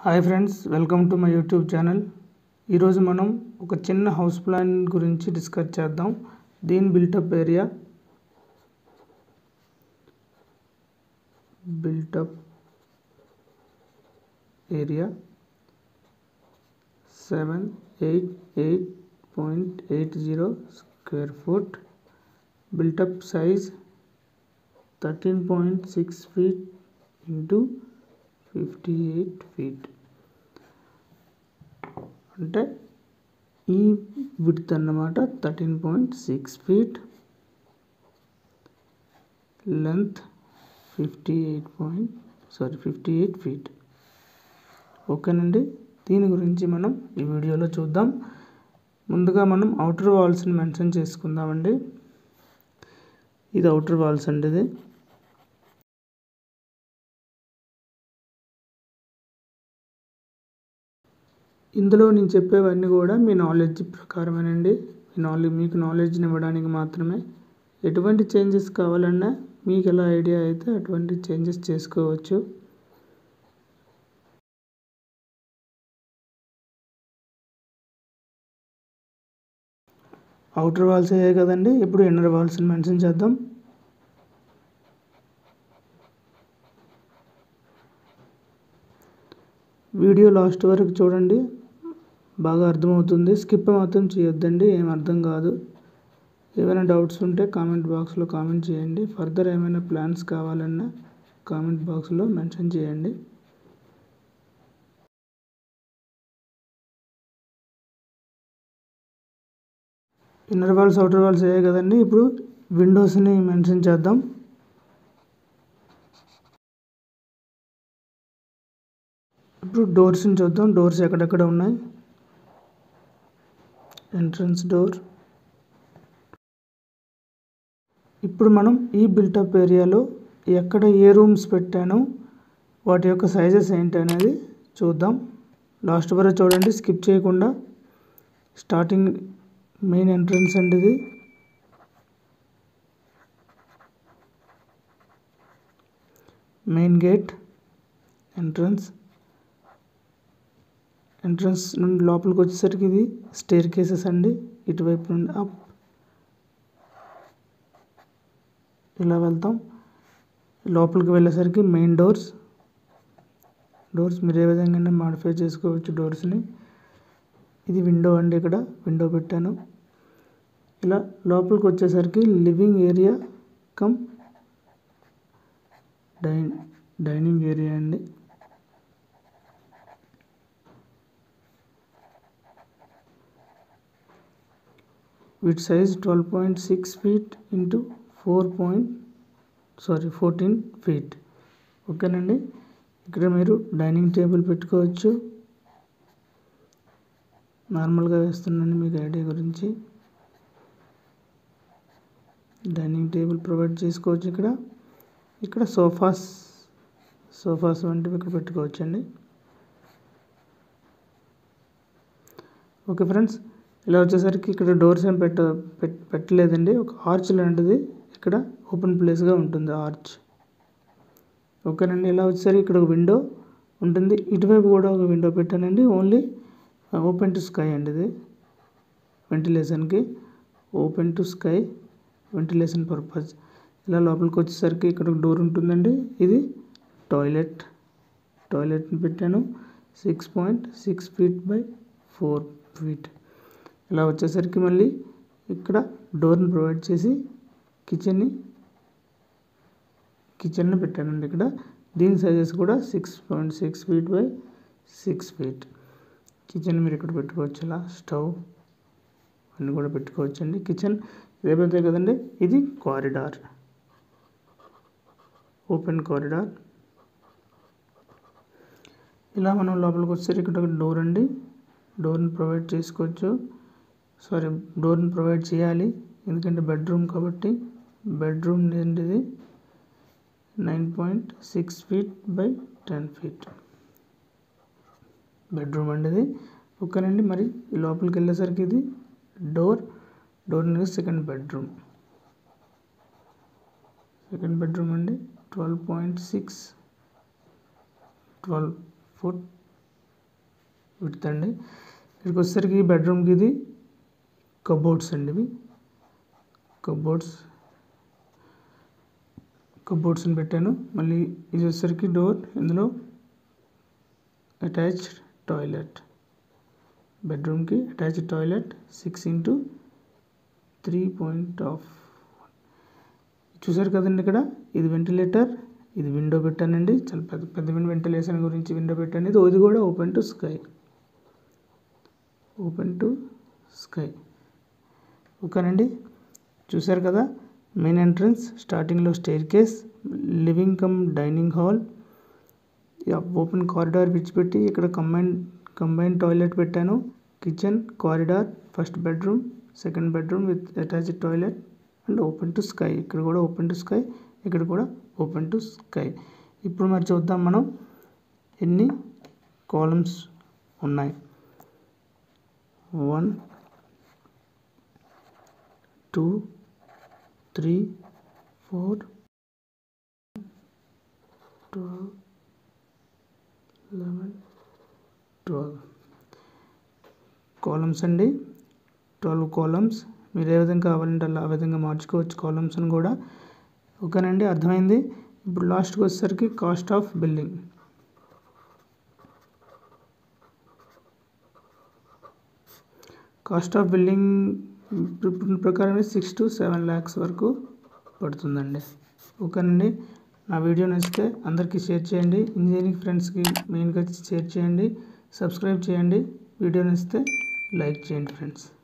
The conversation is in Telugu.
hi friends welcome to my YouTube channel ఈరోజు మనం ఒక చిన్న హౌస్ ప్లాన్ గురించి డిస్కస్ చేద్దాం దీని built up area built up area seven eight eight point eight zero square foot built up size thirteen point six feet into fifty eight feet అంటే ఈ విడ్త్ అన్నమాట thirteen point six feet length fifty eight point sorry fifty eight feet ఓకేనండి దీని గురించి మనం ఈ వీడియోలో చూద్దాం ముందుగా మనం అవుటర్ వాల్స్ని మెన్షన్ చేసుకుందామండి ఇది అవుటర్ వాల్స్ అండి ఇది ఇందులో నేను చెప్పేవన్నీ కూడా మీ నాలెడ్జ్ ప్రకారమేనండి మీ నాలెడ్జ్ మీకు నాలెడ్జ్ని ఇవ్వడానికి మాత్రమే ఎటువంటి చేంజెస్ కావాలన్నా మీకు ఎలా ఐడియా అయితే అటువంటి చేంజెస్ చేసుకోవచ్చు అవుటర్ వాల్స్ అయ్యాయి కదండి ఇప్పుడు ఇన్నర్ వాల్స్ని మెన్షన్ చేద్దాం వీడియో లాస్ట్ వరకు చూడండి బాగా అర్థమవుతుంది స్కిప్ మాత్రం చేయొద్దండి ఏం అర్థం కాదు ఏమైనా డౌట్స్ ఉంటే కామెంట్ బాక్స్లో కామెంట్ చేయండి ఫర్దర్ ఏమైనా ప్లాన్స్ కావాలన్నా కామెంట్ బాక్స్లో మెన్షన్ చేయండి ఇన్నర్ వాల్స్ అవుటర్ వాల్స్ అయ్యాయి కదండి ఇప్పుడు విండోస్ని మెన్షన్ చేద్దాం ఇప్పుడు డోర్స్ని చూద్దాం డోర్స్ ఎక్కడెక్కడ ఉన్నాయి ఎంట్రన్స్ డోర్ ఇప్పుడు మనం ఈ బిల్టప్ ఏరియాలో ఎక్కడ ఏ రూమ్స్ పెట్టానో వాటి యొక్క సైజెస్ ఏంటి అనేది చూద్దాం లాస్ట్ వరకు చూడండి స్కిప్ చేయకుండా స్టార్టింగ్ మెయిన్ ఎంట్రన్స్ అండి ఇది మెయిన్ గేట్ ఎంట్రన్స్ ఎంట్రన్స్ నుండి లోపలికి వచ్చేసరికి ఇది స్టేర్ కేసెస్ అండి ఇటువైపు నుండి అప్ ఇలా వెళ్తాం లోపలికి వెళ్ళేసరికి మెయిన్ డోర్స్ డోర్స్ మీరు ఏ విధంగా మాడిఫై చేసుకోవచ్చు డోర్స్ని ఇది విండో అండి ఇక్కడ విండో పెట్టాను ఇలా లోపలికి వచ్చేసరికి living area cum dine dining area అండి with size twelve point six feet into four point sorry fourteen feet ఓకేనండి ఇక్కడ మీరు డైనింగ్ టేబుల్ పెట్టుకోవచ్చు నార్మల్గా వేస్తున్నాను మీకు ఐడియా గురించి డైనింగ్ టేబుల్ ప్రొవైడ్ చేసుకోవచ్చు ఇక్కడ ఇక్కడ సోఫాస్ సోఫాస్ వంటివి ఇక్కడ పెట్టుకోవచ్చు అండి ఓకే ఫ్రెండ్స్ ఇలా వచ్చేసరికి ఇక్కడ డోర్స్ ఏం పెట్ట పెట్టలేదండి ఒక ఆర్చ్ లాంటిది ఇక్కడ ఓపెన్ ప్లేస్గా ఉంటుంది ఆర్చ్ ఓకేనండి ఇలా వచ్చేసరికి ఇక్కడ ఒక విండో ఉంటుంది ఇటువైపు కూడా ఒక విండో పెట్టానండి ఓన్లీ ఓపెన్ టు స్కై అండి ఇది వెంటిలేషన్కి open to sky ventilation purpose ఇలా లోపలికి వచ్చేసరికి ఇక్కడ ఒక డోర్ ఉంటుందండి ఇది టాయిలెట్ టాయిలెట్ని పెట్టాను six point six feet by four feet ఇలా వచ్చేసరికి మళ్ళీ ఇక్కడ డోర్ని ప్రొవైడ్ చేసి కిచెన్ని కిచెన్ని పెట్టానండి ఇక్కడ దీని సైజెస్ కూడా six point six feet by six feet kitchen మీరు ఇక్కడ పెట్టుకోవచ్చు ఇలా స్టవ్ అన్నీ కూడా పెట్టుకోవచ్చు అండి కిచెన్ ఇదేపోతే కదండి ఇది కారిడార్ ఓపెన్ కారిడార్ ఇలా మనం లోపలికి వచ్చేసరికి ఇక్కడ ఒక డోర్ అండి డోర్ని ప్రొవైడ్ చేసుకోవచ్చు సారీ డోర్ని ప్రొవైడ్ చేయాలి ఎందుకంటే బెడ్రూమ్ కాబట్టి బెడ్రూమ్ ఇది nine point six feet by ten feet bedroom అండి ఇది ఓకేనండి మరి ఈ లోపలికి వెళ్ళేసరికి ఇది డోర్ డోర్ అనేది సెకండ్ బెడ్రూమ్ సెకండ్ బెడ్రూమ్ అండి twelve point six twelve foot width అండి ఇక్కడికి వచ్చేసరికి బెడ్రూమ్కి ఇది కబోర్డ్స్ అండి ఇవి కబోర్డ్స్ కబోర్డ్స్ని పెట్టాను మళ్ళీ ఇది వచ్చేసరికి డోర్ ఇందులో అటాచ్డ్ టాయిలెట్ బెడ్రూమ్కి attached toilet six into three point half చూసారు కదండి ఇక్కడ ఇది వెంటిలేటర్ ఇది విండో పెట్టానండి చాలా పెద్ద పెద్ద విండో వెంటిలేషన్ గురించి విండో పెట్టాను ఇది ఇది కూడా open to sky open to sky ఓకేనండి చూసారు కదా మెయిన్ ఎంట్రన్స్ స్టార్టింగ్లో staircase living cum dining hall open corridor విడిచిపెట్టి ఇక్కడ కంబైన్ కంబైన్ టాయిలెట్ పెట్టాను kitchen corridor first bedroom second bedroom with attached toilet and open to sky ఇక్కడ కూడా ఓపెన్ టు స్కై ఇక్కడ కూడా ఓపెన్ టు స్కై ఇప్పుడు మరి చూద్దాం మనం ఎన్ని కాలమ్స్ ఉన్నాయి one two three four twelve eleven twelve columns అండి ట్వెల్వ్ కాలమ్స్ మీరు ఏ విధంగా కావాలంటే అలా ఆ విధంగా మార్చుకోవచ్చు కాలమ్స్ని కూడా ఓకేనండి అర్థమైంది ఇప్పుడు లాస్ట్కి వచ్చేసరికి cost of building cost of building ప్రకారం సిక్స్ టు సెవెన్ ల్యాక్స్ వరకు పడుతుందండి ఓకేనండి నా వీడియో నచ్చితే అందరికీ షేర్ చేయండి ఇంజనీరింగ్ ఫ్రెండ్స్కి మెయిన్గా షేర్ చేయండి సబ్స్క్రైబ్ చేయండి వీడియో నచ్చితే లైక్ చేయండి ఫ్రెండ్స్